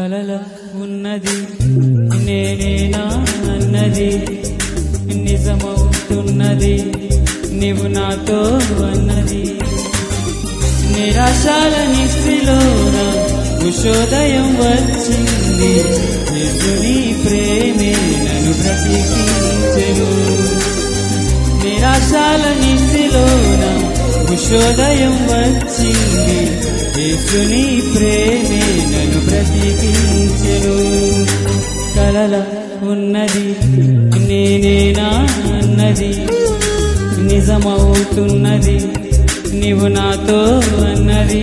కలల ఉన్నది నేనేనా అన్నది నిజమవుతున్నది నీవు నాతో అన్నది నిరాశాల నిస్సిలోన ఉషోదయం వచ్చింది యేసుని ప్రేమే నన్ను బ్రతికించెను నిరాశాల నిస్సిలోన ఉషోదయం వచ్చింది యేసుని ప్రేమే నన్ను బ్రతికించెను కలల ఉన్నది నేనేనా అన్నది నిజమవుతున్నది నీవు నాతో అన్నది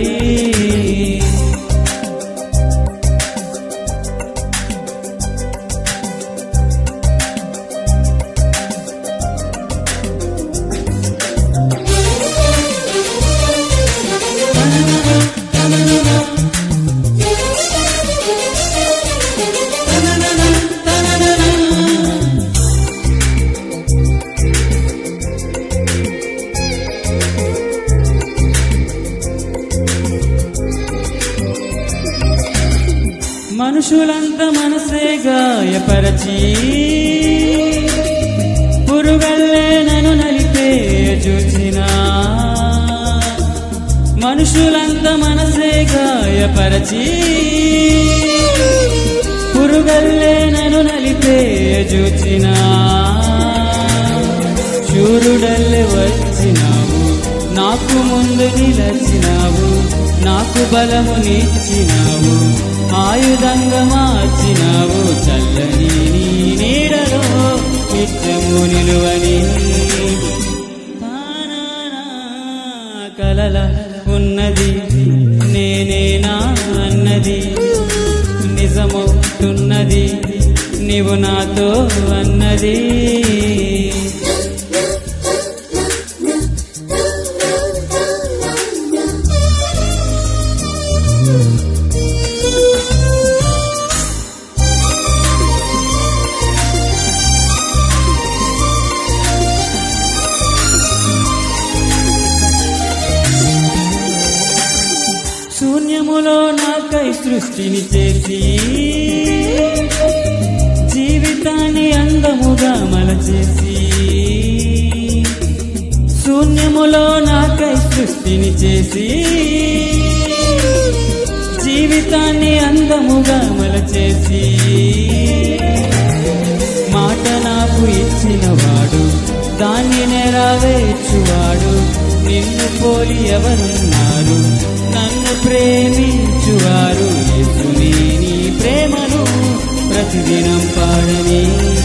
మనుషులంత మనసే గాయపరచి పురుగల్లే నన్ను నలిపే చూచిన మనుషులంత మనసే గాయపరచి పురుగల్లే నన్ను నలిపే చూచిన శూరుడల్లే వచ్చినావు నాకు ముందు నిలచినావు నాకు బలమునిచ్చినావు ఆయుధంగా మార్చినావు చల్లని నీ నీడలో నిత్యము నిలువని తానానా కలల ఉన్నది నేనేనా అన్నది నిజమవుతున్నది నీవు నాతో అన్నది శూన్యములో నాకై సృష్టిని చేసి జీవితాన్ని అందముగా మలచేసి శూన్యములో నాకై సృష్టిని చేసి జీవితాన్ని అందముగా మలచేసి మాట నాకు ఇచ్చినవాడు దాన్ని నెరవేర్చువాడు నిన్ను పోలి ఎవరున్నారు నన్ను ప్రేమించువారు యేసుని నీ ప్రేమను ప్రతిదినం పాడని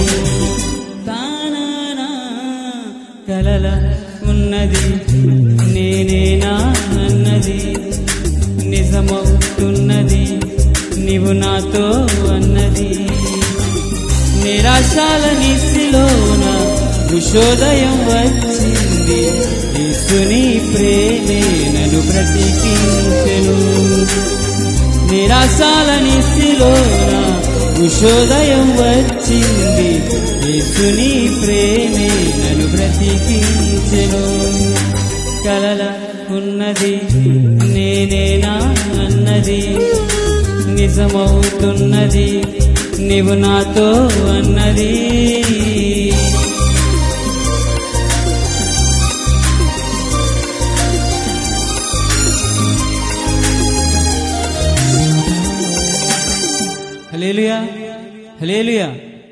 తానానా కలల ఉన్నది నేనేనా అన్నది నిజమవుతున్నది నీవు నాతో అన్నది నిరాశాల నిస్సిలోన ఉషోదయం వచ్చింది యేసుని ప్రేమే నన్ను బ్రతికించెను నిరాశాల నిస్సిలోన ఉషోదయం వచ్చింది యేసుని ప్రేమే నన్ను బ్రతికించెను కలల ఉన్నది నేనేనా అన్నది నిజమవుతున్నది నీవు నాతో అన్నది హలేలుయా హలేలుయా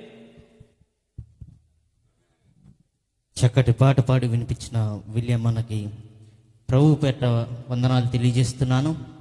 చక్కటి పాట పాడి వినిపించిన విలియం మనకి ప్రభు పేట వందనాలు తెలియజేస్తున్నాను